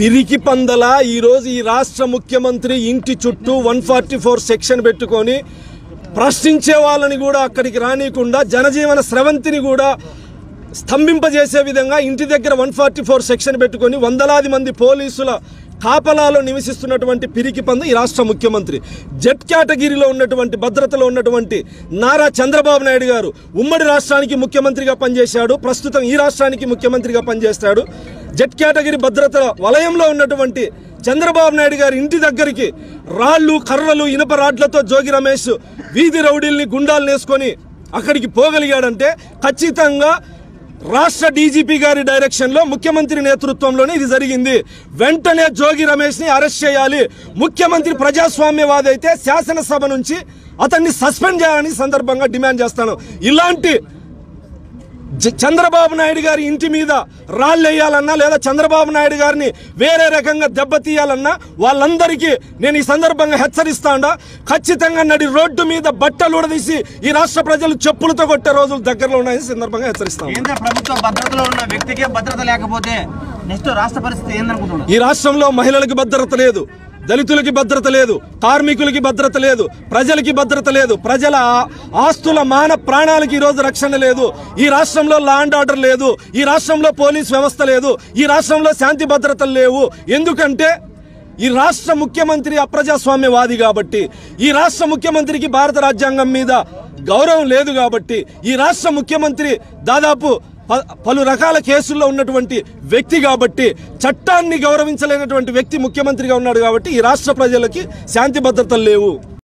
పిరికి పందల ఈరోజు ఈ రాష్ట్ర ముఖ్యమంత్రి ఇంటి చుట్టూ వన్ ఫార్టీ ఫోర్ సెక్షన్ పెట్టుకొని ప్రశ్నించే వాళ్ళని కూడా అక్కడికి రానియకుండా జనజీవన స్రవంతిని కూడా స్తంభింపజేసే విధంగా ఇంటి దగ్గర వన్ ఫార్టీ ఫోర్ సెక్షన్ పెట్టుకొని వందలాది మంది పోలీసుల కాపలాలో నివసిస్తున్నటువంటి పిరికి పంద ఈ రాష్ట్ర ముఖ్యమంత్రి జెట్ కేటగిరీలో ఉన్నటువంటి భద్రతలో ఉన్నటువంటి నారా చంద్రబాబు నాయుడు గారు ఉమ్మడి రాష్ట్రానికి ముఖ్యమంత్రిగా పనిచేశాడు ప్రస్తుతం ఈ రాష్ట్రానికి ముఖ్యమంత్రిగా పనిచేస్తాడు జెట్ కేటగిరీ భద్రత వలయంలో ఉన్నటువంటి చంద్రబాబు నాయుడు గారి ఇంటి దగ్గరికి రాళ్ళు కర్రలు ఇనుప రాడ్లతో జోగి రమేష్ వీధి రౌడీల్ని గుండాలు వేసుకొని అక్కడికి పోగలిగాడంటే ఖచ్చితంగా రాష్ట్ర డీజీపీ గారి డైరెక్షన్ లో ముఖ్యమంత్రి నేతృత్వంలోనే ఇది జరిగింది వెంటనే జోగి రమేష్ ని అరెస్ట్ చేయాలి ముఖ్యమంత్రి ప్రజాస్వామ్యవాది అయితే శాసనసభ నుంచి అతన్ని సస్పెండ్ చేయాలని ఈ సందర్భంగా డిమాండ్ చేస్తాను ఇలాంటి జ- చంద్రబాబు నాయుడు గారి ఇంటి మీద రాళ్ళు వేయాలన్నా లేదా చంద్రబాబు నాయుడు గారిని వేరే రకంగా దెబ్బతీయాలన్నా వాళ్ళందరికీ నేను ఈ సందర్భంగా హెచ్చరిస్తాండా ఖచ్చితంగా నడి రోడ్డు మీద బట్టలు ఉడదీసి ఈ రాష్ట్ర ప్రజలు చెప్పులతో కొట్టే రోజులు దగ్గరలో ఉన్నాయని ఈ సందర్భంగా హెచ్చరిస్తాను కేంద్ర ప్రభుత్వ భద్రతలో ఉన్న వ్యక్తికే భద్రత లేకపోతే నెక్స్ట్ రాష్ట్ర పరిస్థితి ఏందనుకుంటున్నారు ఈ రాష్ట్రంలో మహిళలకు భద్రత లేదు దళితులకి భద్రత లేదు కార్మికులకి భద్రత లేదు ప్రజలకి భద్రత లేదు ప్రజల ఆ- ఆస్తుల మాన ప్రాణాలకి ఈరోజు రక్షణ లేదు ఈ రాష్ట్రంలో లా అండ్ ఆర్డర్ లేదు ఈ రాష్ట్రంలో పోలీస్ వ్యవస్థ లేదు ఈ రాష్ట్రంలో శాంతి భద్రతలు లేవు ఎందుకంటే ఈ రాష్ట్ర ముఖ్యమంత్రి అప్రజాస్వామ్యవాది కాబట్టి ఈ రాష్ట్ర ముఖ్యమంత్రికి భారత రాజ్యాంగం మీద గౌరవం లేదు కాబట్టి ఈ రాష్ట్ర ముఖ్యమంత్రి దాదాపు ప- పలు రకాల కేసుల్లో ఉన్నటువంటి వ్యక్తి కాబట్టి చట్టాన్ని గౌరవించలేనటువంటి వ్యక్తి ముఖ్యమంత్రిగా ఉన్నాడు కాబట్టి ఈ రాష్ట్ర ప్రజలకి శాంతి భద్రతలు లేవు